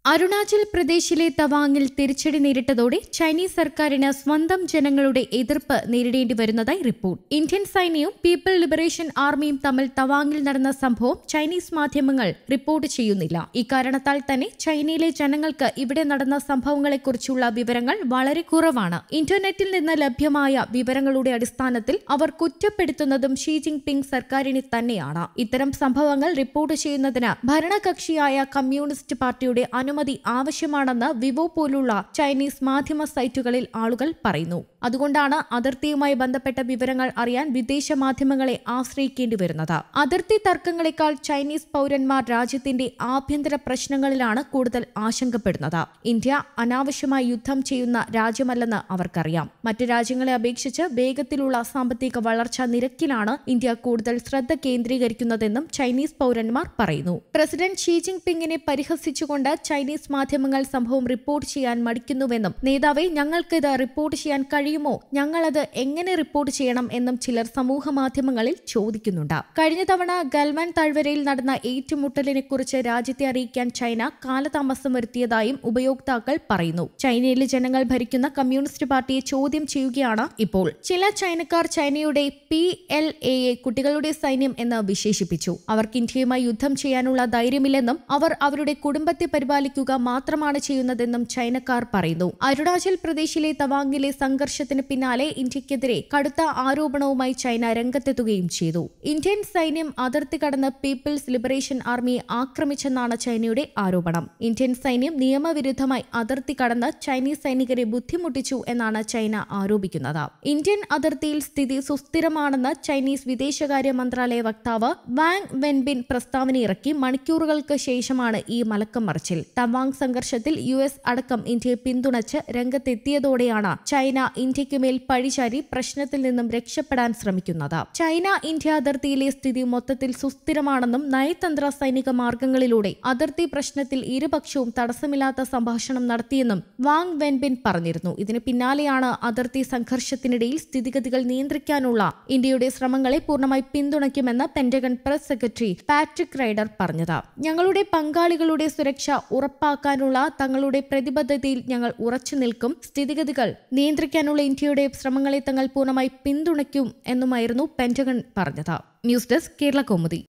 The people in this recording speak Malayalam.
അരുണാചൽ പ്രദേശിലെ തവാങ്ങിൽ തിരിച്ചടി നേരിട്ടതോടെ ചൈനീസ് സർക്കാരിന് സ്വന്തം ജനങ്ങളുടെ എതിർപ്പ് നേരിടേണ്ടി വരുന്നതായി റിപ്പോർട്ട് ഇന്ത്യൻ സൈന്യവും പീപ്പിൾ ലിബറേഷൻ ആർമിയും തമ്മിൽ തവാങ്ങിൽ നടന്ന സംഭവം ചൈനീസ് മാധ്യമങ്ങൾ റിപ്പോർട്ട് ചെയ്യുന്നില്ല ഇക്കാരണത്താൽ തന്നെ ചൈനയിലെ ജനങ്ങൾക്ക് ഇവിടെ നടന്ന സംഭവങ്ങളെക്കുറിച്ചുള്ള വിവരങ്ങൾ വളരെ കുറവാണ് ഇന്റർനെറ്റിൽ നിന്ന് ലഭ്യമായ വിവരങ്ങളുടെ അടിസ്ഥാനത്തിൽ അവർ കുറ്റപ്പെടുത്തുന്നതും ഷീ ജിങ് പിങ് സർക്കാരിനെ തന്നെയാണ് ഇത്തരം സംഭവങ്ങൾ റിപ്പോർട്ട് ചെയ്യുന്നതിന് ഭരണകക്ഷിയായ കമ്മ്യൂണിസ്റ്റ് പാർട്ടിയുടെ അനുമതി ആവശ്യമാണെന്ന് വിവോ പോലുള്ള ചൈനീസ് മാധ്യമ സൈറ്റുകളിൽ ആളുകൾ പറയുന്നു അതുകൊണ്ടാണ് അതിർത്തിയുമായി ബന്ധപ്പെട്ട വിവരങ്ങൾ അറിയാൻ വിദേശ മാധ്യമങ്ങളെ ആശ്രയിക്കേണ്ടി വരുന്നത് അതിർത്തി തർക്കങ്ങളെക്കാൾ ചൈനീസ് പൗരന്മാർ രാജ്യത്തിന്റെ ആഭ്യന്തര പ്രശ്നങ്ങളിലാണ് കൂടുതൽ ആശങ്കപ്പെടുന്നത് ഇന്ത്യ അനാവശ്യമായി യുദ്ധം ചെയ്യുന്ന രാജ്യമല്ലെന്ന് അവർക്കറിയാം മറ്റ് രാജ്യങ്ങളെ അപേക്ഷിച്ച് വേഗത്തിലുള്ള സാമ്പത്തിക വളർച്ചാ നിരക്കിലാണ് ഇന്ത്യ കൂടുതൽ ശ്രദ്ധ കേന്ദ്രീകരിക്കുന്നതെന്നും ചൈനീസ് പൗരന്മാർ പറയുന്നു പ്രസിഡന്റ് ഷീ ജിങ് പിങ്ങിനെ പരിഹസിച്ചുകൊണ്ട് ചൈനീസ് മാധ്യമങ്ങൾ സംഭവം റിപ്പോർട്ട് ചെയ്യാൻ മടിക്കുന്നുവെന്നും നേതാവെ ഞങ്ങൾക്കിത് റിപ്പോർട്ട് ചെയ്യാൻ കഴിയുമോ ഞങ്ങളത് എങ്ങനെ റിപ്പോർട്ട് ചെയ്യണം എന്നും ചിലർ സമൂഹ മാധ്യമങ്ങളിൽ ചോദിക്കുന്നുണ്ട് കഴിഞ്ഞ തവണ ഗൽവാൻ താഴ്വരയിൽ നടന്ന ഏറ്റുമുട്ടലിനെ കുറിച്ച് രാജ്യത്തെ അറിയിക്കാൻ ചൈന കാലതാമസം വരുത്തിയതായും ഉപയോക്താക്കൾ പറയുന്നു ചൈനയിലെ ജനങ്ങൾ ഭരിക്കുന്ന കമ്മ്യൂണിസ്റ്റ് പാർട്ടിയെ ചോദ്യം ചെയ്യുകയാണ് ഇപ്പോൾ ചില ചൈനക്കാർ ചൈനയുടെ പി എൽ എയെ കുട്ടികളുടെ സൈന്യം എന്ന് വിശേഷിപ്പിച്ചു അവർക്ക് ഇന്ത്യയുമായി യുദ്ധം ചെയ്യാനുള്ള ധൈര്യമില്ലെന്നും അവർ അവരുടെ കുടുംബത്തെ പരിപാലിക്കുക മാത്രമാണ് ചെയ്യുന്നതെന്നും ചൈനക്കാർ പറയുന്നു അരുണാചൽ പ്രദേശിലെ തവാങ്ങിലെ സംഘർഷത്തിന് പിന്നാലെ ഇന്ത്യക്കെതിരെ കടുത്ത ആരോപണവുമായി ചൈന രംഗത്തെത്തുകയും ചെയ്തു ഇന്ത്യൻ സൈന്യം അതിർത്തി കടന്ന് പീപ്പിൾസ് ലിബറേഷൻ ആർമിയെ ആക്രമിച്ചെന്നാണ് ചൈനയുടെ ആരോപണം ഇന്ത്യൻ സൈന്യം നിയമവിരുദ്ധമായി അതിർത്തി കടന്ന് ചൈനീസ് സൈനികരെ ബുദ്ധിമുട്ടിച്ചു എന്നാണ് ചൈന ആരോപിക്കുന്നത് ഇന്ത്യൻ അതിർത്തിയിൽ സ്ഥിതി സുസ്ഥിരമാണെന്ന് ചൈനീസ് വിദേശകാര്യ മന്ത്രാലയ വക്താവ് വാങ് വെൻബിൻ പ്രസ്താവന ഇറക്കി മണിക്കൂറുകൾക്ക് ശേഷമാണ് ഈ മലക്കം മറിച്ചിൽ തവാങ് സംഘർഷത്തിൽ യു എസ് അടക്കം ഇന്ത്യയെ പിന്തുണച്ച് രംഗത്തെത്തിയതോടെയാണ് ചൈന ഇന്ത്യക്കുമേൽ പഴിചാരി പ്രശ്നത്തിൽ നിന്നും രക്ഷപ്പെടാൻ ശ്രമിക്കുന്നത് ചൈന ഇന്ത്യ അതിർത്തിയിലെ സ്ഥിതി മൊത്തത്തിൽ സുസ്ഥിരമാണെന്നും നയതന്ത്ര സൈനിക മാർഗങ്ങളിലൂടെ അതിർത്തി പ്രശ്നത്തിൽ ഇരുപക്ഷവും തടസ്സമില്ലാത്ത സംഭാഷണം നടത്തിയെന്നും വാങ് വെൻബിൻ പറഞ്ഞിരുന്നു ഇതിന് പിന്നാലെയാണ് അതിർത്തി സംഘർഷത്തിനിടയിൽ സ്ഥിതിഗതികൾ നിയന്ത്രിക്കാനുള്ള ഇന്ത്യയുടെ ശ്രമങ്ങളെ പൂർണ്ണമായി പിന്തുണയ്ക്കുമെന്ന് Pentagon press secretary Patrick Ryder പറഞ്ഞത് ഞങ്ങളുടെ പങ്കാളികളുടെ സുരക്ഷ ഉറപ്പാക്കാനുള്ള തങ്ങളുടെ പ്രതിബദ്ധതയിൽ ഞങ്ങൾ ഉറച്ചു നിൽക്കും സ്ഥിതിഗതികൾ നിയന്ത്രിക്കാനുള്ള ഇന്ത്യയുടെ ശ്രമങ്ങളെ തങ്ങൾ പൂർണ്ണമായി പിന്തുണയ്ക്കും എന്നുമായിരുന്നു പെന്റഗൺ പറഞ്ഞത് ന്യൂസ് ഡെസ്ക് കേരള കൗമുദി